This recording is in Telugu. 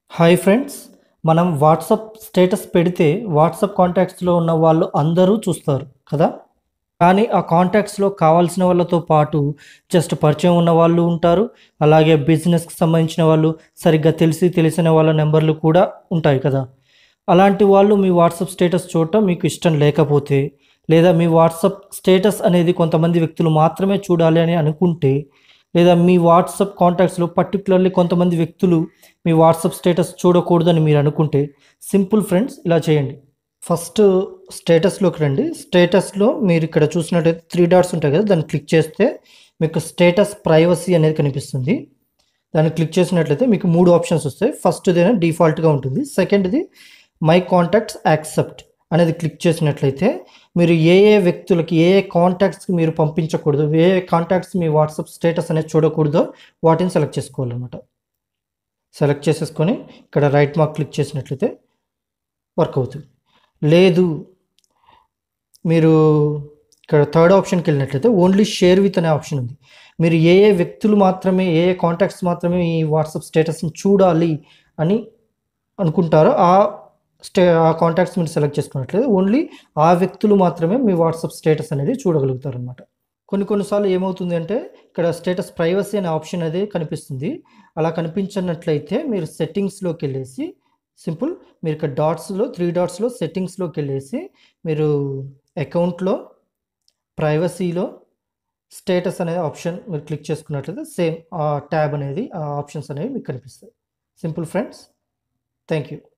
హాయ్ ఫ్రెండ్స్ మనం వాట్సాప్ స్టేటస్ పెడితే వాట్సాప్ కాంటాక్ట్స్లో ఉన్న వాళ్ళు అందరూ చూస్తారు కదా కానీ ఆ కాంటాక్ట్స్లో కావాల్సిన వాళ్ళతో పాటు జస్ట్ పరిచయం ఉన్న వాళ్ళు ఉంటారు అలాగే బిజినెస్కి సంబంధించిన వాళ్ళు సరిగ్గా తెలిసి తెలిసిన వాళ్ళ నెంబర్లు కూడా ఉంటాయి కదా అలాంటి వాళ్ళు మీ వాట్సాప్ స్టేటస్ చూడటం మీకు ఇష్టం లేకపోతే లేదా మీ వాట్సాప్ స్టేటస్ అనేది కొంతమంది వ్యక్తులు మాత్రమే చూడాలి అని అనుకుంటే లేదా మీ వాట్సాప్ కాంటాక్ట్స్లో పర్టికులర్లీ కొంతమంది వ్యక్తులు మీ వాట్సాప్ స్టేటస్ చూడకూడదని మీరు అనుకుంటే సింపుల్ ఫ్రెండ్స్ ఇలా చేయండి ఫస్ట్ స్టేటస్లోకి రండి స్టేటస్లో మీరు ఇక్కడ చూసినట్టయితే త్రీ డాట్స్ ఉంటాయి కదా దాన్ని క్లిక్ చేస్తే మీకు స్టేటస్ ప్రైవసీ అనేది కనిపిస్తుంది దాన్ని క్లిక్ చేసినట్లయితే మీకు మూడు ఆప్షన్స్ వస్తాయి ఫస్ట్ది డిఫాల్ట్గా ఉంటుంది సెకండ్ది మై కాంటాక్ట్స్ యాక్సెప్ట్ అనేది క్లిక్ చేసినట్లయితే మీరు ఏ ఏ వ్యక్తులకి ఏ ఏ కాంటాక్ట్స్కి మీరు పంపించకూడదు ఏ ఏ కాంటాక్ట్స్ మీ వాట్సాప్ స్టేటస్ అనేది చూడకూడదో వాటిని సెలెక్ట్ చేసుకోవాలన్నమాట సెలెక్ట్ చేసేసుకొని ఇక్కడ రైట్ మార్క్ క్లిక్ చేసినట్లయితే వర్క్ అవుతుంది లేదు మీరు ఇక్కడ థర్డ్ ఆప్షన్కి వెళ్ళినట్లయితే ఓన్లీ షేర్ విత్ అనే ఆప్షన్ ఉంది మీరు ఏ ఏ వ్యక్తులు మాత్రమే ఏ ఏ కాంటాక్ట్స్ మాత్రమే ఈ వాట్సాప్ స్టేటస్ని చూడాలి అని అనుకుంటారో ఆ స్టే ఆ కాంటాక్ట్స్ మీరు సెలెక్ట్ చేసుకున్నట్లయితే ఓన్లీ ఆ వ్యక్తులు మాత్రమే మీ వాట్సాప్ స్టేటస్ అనేది చూడగలుగుతారు అనమాట కొన్ని కొన్నిసార్లు ఏమవుతుంది అంటే ఇక్కడ స్టేటస్ ప్రైవసీ అనే ఆప్షన్ అనేది కనిపిస్తుంది అలా కనిపించినట్లయితే మీరు సెట్టింగ్స్లోకి వెళ్ళేసి సింపుల్ మీరు ఇక్కడ డాట్స్లో త్రీ డాట్స్లో సెట్టింగ్స్లోకి వెళ్ళేసి మీరు అకౌంట్లో ప్రైవసీలో స్టేటస్ అనే ఆప్షన్ మీరు క్లిక్ చేసుకున్నట్లయితే సేమ్ ఆ ట్యాబ్ అనేది ఆ ఆప్షన్స్ అనేవి మీకు కనిపిస్తాయి సింపుల్ ఫ్రెండ్స్ థ్యాంక్ యూ